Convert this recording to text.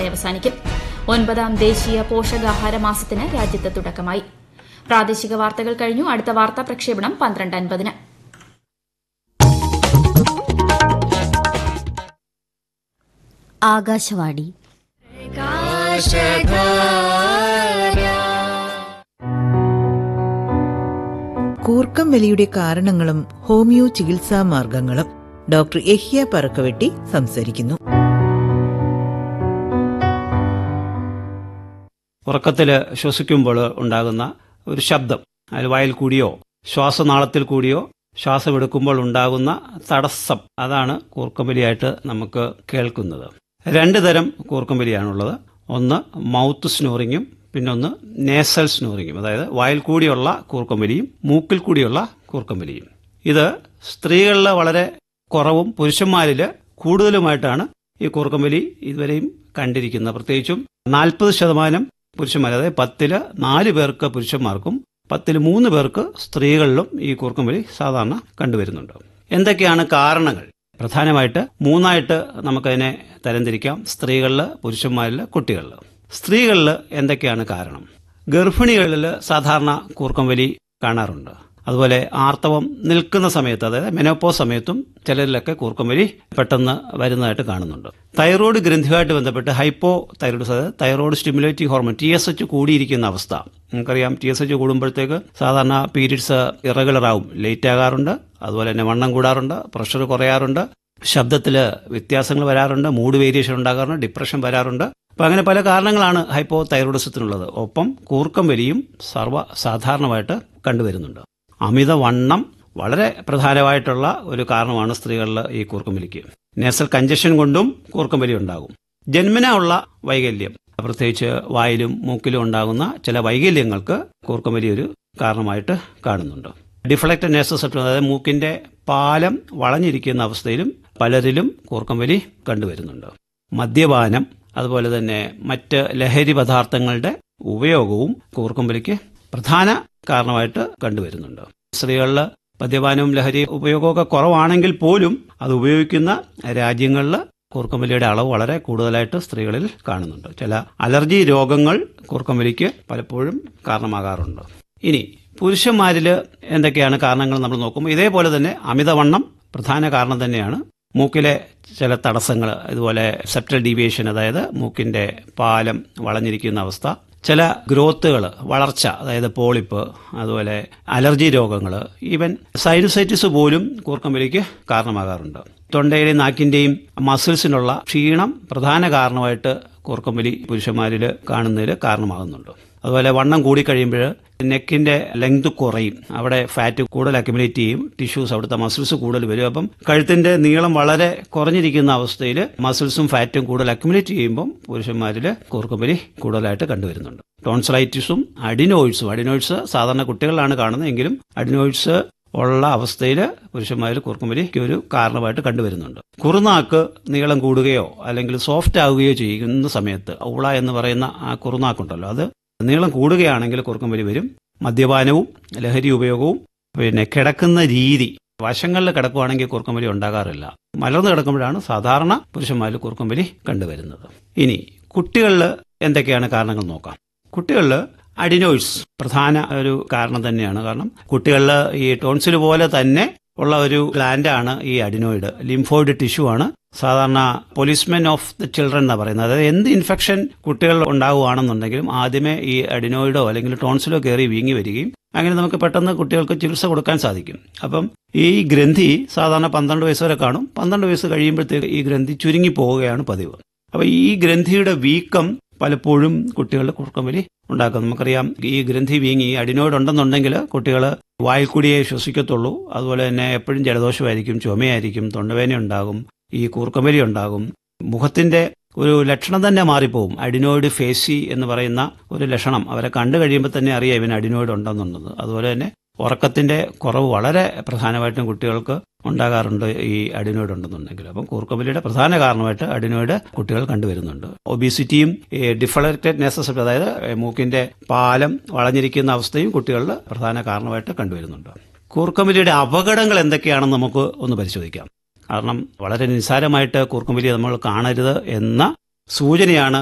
നാളെ അവസാനിക്കും ഒൻപതാം ദേശീയ പോഷകാഹാര മാസത്തിന് രാജ്യത്ത് തുടക്കമായി പ്രാദേശിക വാർത്തകൾ കഴിഞ്ഞു അടുത്ത വാർത്താ പ്രക്ഷേപണം പന്ത്രണ്ട് അൻപതിന് ആകാശവാണി കൂർക്കം വലിയുടെ കാരണങ്ങളും ഹോമിയോ ചികിത്സാ മാർഗങ്ങളും ഡോക്ടർ എഹ്യ പറക്കവെട്ടി സംസാരിക്കുന്നു ഉറക്കത്തിൽ ശ്വസിക്കുമ്പോൾ ഉണ്ടാകുന്ന ഒരു ശബ്ദം അതിൽ വായിൽ കൂടിയോ ശ്വാസനാളത്തിൽ കൂടിയോ ശ്വാസമെടുക്കുമ്പോൾ ഉണ്ടാകുന്ന തടസ്സം അതാണ് കൂർക്കമ്പലിയായിട്ട് നമുക്ക് കേൾക്കുന്നത് രണ്ട് തരം കൂർക്കമ്പലിയാണുള്ളത് ഒന്ന് മൗത്ത് സ്നോറിങ്ങും പിന്നൊന്ന് നേസൽ സ്നോറിങ്ങും അതായത് വായിൽ കൂടിയുള്ള കൂർക്കമ്പലിയും മൂക്കിൽ കൂടിയുള്ള കൂർക്കമ്പലിയും ഇത് സ്ത്രീകളിൽ വളരെ കുറവും പുരുഷന്മാരിൽ കൂടുതലുമായിട്ടാണ് ഈ കൂർക്കമ്പലി ഇതുവരെയും കണ്ടിരിക്കുന്നത് പ്രത്യേകിച്ചും നാൽപ്പത് ശതമാനം പുരുഷന്മാർ അതായത് പത്തില് നാല് പേർക്ക് പുരുഷന്മാർക്കും പത്തിൽ മൂന്ന് പേർക്ക് സ്ത്രീകളിലും ഈ കൂർക്കമ്പലി സാധാരണ കണ്ടുവരുന്നുണ്ട് എന്തൊക്കെയാണ് കാരണങ്ങൾ പ്രധാനമായിട്ട് മൂന്നായിട്ട് നമുക്കതിനെ തരംതിരിക്കാം സ്ത്രീകളിൽ പുരുഷന്മാരിൽ കുട്ടികളിൽ സ്ത്രീകളിൽ എന്തൊക്കെയാണ് കാരണം ഗർഭിണികളിൽ സാധാരണ കൂർക്കമ്പലി കാണാറുണ്ട് അതുപോലെ ആർത്തവം നിൽക്കുന്ന സമയത്ത് അതായത് മെനോപ്പോ സമയത്തും ചിലരിലൊക്കെ കൂർക്കമ്പലി പെട്ടെന്ന് വരുന്നതായിട്ട് കാണുന്നുണ്ട് തൈറോയ്ഡ് ഗ്രന്ഥിയുമായിട്ട് ബന്ധപ്പെട്ട് ഹൈപ്പോ തൈറോയ്ഡ് അതായത് thyroid stimulative hormone T S H കൂടിയിരിക്കുന്ന അവസ്ഥ നമുക്കറിയാം ടി എസ് എച്ച് കൂടുമ്പോഴത്തേക്ക് സാധാരണ പീരീഡ്സ് ഇറഗുലർ ആവും ലേറ്റ് ആകാറുണ്ട് അതുപോലെ തന്നെ വണ്ണം കൂടാറുണ്ട് പ്രഷർ കുറയാറുണ്ട് ശബ്ദത്തിൽ വ്യത്യാസങ്ങൾ വരാറുണ്ട് മൂഡ് വേരിയേഷൻ ഉണ്ടാകാറുണ്ട് ഡിപ്രഷൻ വരാറുണ്ട് അപ്പം അങ്ങനെ പല കാരണങ്ങളാണ് ഹൈപ്പോ തൈറോയിഡിസത്തിനുള്ളത് ഒപ്പം കൂർക്കം വലിയും സർവ്വസാധാരണമായിട്ട് കണ്ടുവരുന്നുണ്ട് അമിതവണ്ണം വളരെ പ്രധാനമായിട്ടുള്ള ഒരു കാരണമാണ് സ്ത്രീകളിൽ ഈ കൂർക്കം വലിക്ക് നേസൽ കഞ്ചഷൻ കൊണ്ടും കൂർക്കം വലി ഉണ്ടാകും ജന്മന ഉള്ള വൈകല്യം പ്രത്യേകിച്ച് വായിലും മൂക്കിലും ഉണ്ടാകുന്ന ചില വൈകല്യങ്ങൾക്ക് കൂർക്കം വലി ഒരു കാരണമായിട്ട് കാണുന്നുണ്ട് ഡിഫ്ലക്റ്റ് നേസസെപ്റ്റം അതായത് മൂക്കിന്റെ പാലം വളഞ്ഞിരിക്കുന്ന അവസ്ഥയിലും പലരിലും കൂർക്കം വലി കണ്ടുവരുന്നുണ്ട് മദ്യപാനം അതുപോലെ തന്നെ മറ്റ് ലഹരി പദാർത്ഥങ്ങളുടെ ഉപയോഗവും കൂർക്കമ്പലിക്ക് പ്രധാന കാരണമായിട്ട് കണ്ടുവരുന്നുണ്ട് സ്ത്രീകളിൽ മദ്യപാനവും ലഹരി ഉപയോഗമൊക്കെ കുറവാണെങ്കിൽ പോലും അത് ഉപയോഗിക്കുന്ന രാജ്യങ്ങളിൽ കൂർക്കമ്പലിയുടെ അളവ് വളരെ കൂടുതലായിട്ട് സ്ത്രീകളിൽ കാണുന്നുണ്ട് ചില അലർജി രോഗങ്ങൾ കൂർക്കമ്പലിക്ക് പലപ്പോഴും കാരണമാകാറുണ്ട് ഇനി പുരുഷന്മാരിൽ എന്തൊക്കെയാണ് കാരണങ്ങൾ നമ്മൾ നോക്കുമ്പോൾ ഇതേപോലെ തന്നെ അമിതവണ്ണം പ്രധാന കാരണം തന്നെയാണ് മൂക്കിലെ ചില തടസ്സങ്ങൾ ഇതുപോലെ സെപ്റ്റൽ ഡീവിയേഷൻ അതായത് മൂക്കിന്റെ പാലം വളഞ്ഞിരിക്കുന്ന അവസ്ഥ ചില ഗ്രോത്തുകൾ വളർച്ച അതായത് പോളിപ്പ് അതുപോലെ അലർജി രോഗങ്ങൾ ഈവൻ സൈനുസൈറ്റിസ് പോലും കൂർക്കമ്പലിക്ക് കാരണമാകാറുണ്ട് തൊണ്ടയുടെയും നാക്കിന്റെയും മസിൽസിനുള്ള ക്ഷീണം പ്രധാന കാരണമായിട്ട് കൂർക്കമ്പലി പുരുഷന്മാരിൽ കാണുന്നതിൽ കാരണമാകുന്നുണ്ട് അതുപോലെ വണ്ണം കൂടിക്കഴിയുമ്പോൾ നെക്കിന്റെ ലെങ്ത് കുറയും അവിടെ ഫാറ്റ് കൂടുതൽ അക്യുമുലേറ്റ് ചെയ്യും ടിഷ്യൂസ് അവിടുത്തെ മസിൽസ് കൂടുതൽ വരും അപ്പം കഴുത്തിന്റെ നീളം വളരെ കുറഞ്ഞിരിക്കുന്ന അവസ്ഥയിൽ മസിൽസും ഫാറ്റും കൂടുതൽ അക്യുമുലേറ്റ് ചെയ്യുമ്പം പുരുഷന്മാരിൽ കൂർക്കമ്പലി കൂടുതലായിട്ട് കണ്ടുവരുന്നുണ്ട് ടോൺസലൈറ്റിസും അഡിനോയിഡ്സും അഡിനോയിഡ്സ് സാധാരണ കുട്ടികളിലാണ് കാണുന്നത് എങ്കിലും അഡിനോയിഡ്സ് ഉള്ള അവസ്ഥയിൽ പുരുഷന്മാരിൽ കൂർക്കമ്പലിക്ക് ഒരു കാരണമായിട്ട് കണ്ടുവരുന്നുണ്ട് കുറുനാക്ക് നീളം കൂടുകയോ അല്ലെങ്കിൽ സോഫ്റ്റ് ആവുകയോ ചെയ്യുന്ന സമയത്ത് ഊള എന്ന് പറയുന്ന ആ കുറുനാക്കുണ്ടല്ലോ അത് നീളം കൂടുകയാണെങ്കിൽ കുറുക്കമ്പലി വരും മദ്യപാനവും ലഹരി ഉപയോഗവും പിന്നെ കിടക്കുന്ന രീതി വശങ്ങളിൽ കിടക്കുവാണെങ്കിൽ കുറുക്കമ്പലി ഉണ്ടാകാറില്ല മലർന്നു കിടക്കുമ്പോഴാണ് സാധാരണ പുരുഷന്മാരിൽ കുറുക്കമ്പലി കണ്ടുവരുന്നത് ഇനി കുട്ടികളിൽ എന്തൊക്കെയാണ് കാരണങ്ങൾ നോക്കാം കുട്ടികളിൽ അഡിനോയിഡ്സ് പ്രധാന ഒരു കാരണം തന്നെയാണ് കാരണം കുട്ടികളിൽ ഈ ടോൺസിൽ പോലെ തന്നെ ഉള്ള ഒരു ഗ്ലാൻഡാണ് ഈ അഡിനോയിഡ് ലിംഫോയിഡ് ടിഷ്യൂ ആണ് സാധാരണ പോലീസ്മെൻ ഓഫ് ദ ചിൽഡ്രൻ എന്നാ പറയുന്നത് അതായത് എന്ത് ഇൻഫെക്ഷൻ കുട്ടികൾ ഉണ്ടാവുകയാണെന്നുണ്ടെങ്കിലും ആദ്യമേ ഈ അഡിനോയിഡോ അല്ലെങ്കിൽ ടോൺസിലോ കയറി വീങ്ങി വരികയും അങ്ങനെ നമുക്ക് പെട്ടെന്ന് കുട്ടികൾക്ക് ചികിത്സ കൊടുക്കാൻ സാധിക്കും അപ്പം ഈ ഗ്രന്ഥി സാധാരണ പന്ത്രണ്ട് വയസ്സ് വരെ കാണും പന്ത്രണ്ട് വയസ്സ് കഴിയുമ്പോഴത്തേക്ക് ഈ ഗ്രന്ഥി ചുരുങ്ങി പോവുകയാണ് പതിവ് അപ്പോൾ ഈ ഗ്രന്ഥിയുടെ വീക്കം പലപ്പോഴും കുട്ടികളുടെ കുറുക്കമ്പലി ഉണ്ടാക്കും നമുക്കറിയാം ഈ ഗ്രന്ഥി വീങ്ങി അഡിനോയിഡ് ഉണ്ടെന്നുണ്ടെങ്കിൽ കുട്ടികൾ വായിൽ കൂടിയേ ശ്വസിക്കത്തുള്ളൂ അതുപോലെ തന്നെ എപ്പോഴും ജലദോഷമായിരിക്കും ചുമയായിരിക്കും തൊണ്ടവേന ഉണ്ടാകും ഈ കൂർക്കമ്പലി ഉണ്ടാകും മുഖത്തിന്റെ ഒരു ലക്ഷണം തന്നെ മാറിപ്പോവും അഡിനോയിഡ് ഫേസി എന്ന് പറയുന്ന ഒരു ലക്ഷണം അവരെ കണ്ടു കഴിയുമ്പോൾ തന്നെ അറിയാം ഇവന് അഡിനോയിഡ് ഉണ്ടെന്നുള്ളത് അതുപോലെ തന്നെ ഉറക്കത്തിന്റെ കുറവ് വളരെ പ്രധാനമായിട്ടും കുട്ടികൾക്ക് ഉണ്ടാകാറുണ്ട് ഈ അഡിനോയിഡ് ഉണ്ടെന്നുണ്ടെങ്കിൽ അപ്പം കൂർക്കമ്പലിയുടെ പ്രധാന കാരണമായിട്ട് അഡിനോയിഡ് കുട്ടികൾ കണ്ടുവരുന്നുണ്ട് ഒബിസിറ്റിയും ഡിഫളക്റ്റഡ് നെസസ് അതായത് മൂക്കിന്റെ പാലം വളഞ്ഞിരിക്കുന്ന അവസ്ഥയും കുട്ടികളിൽ പ്രധാന കാരണമായിട്ട് കണ്ടുവരുന്നുണ്ട് കൂർക്കമ്പലിയുടെ അപകടങ്ങൾ എന്തൊക്കെയാണെന്ന് നമുക്ക് ഒന്ന് പരിശോധിക്കാം കാരണം വളരെ നിസ്സാരമായിട്ട് കൂർക്കമ്പലി നമ്മൾ കാണരുത് എന്ന സൂചനയാണ്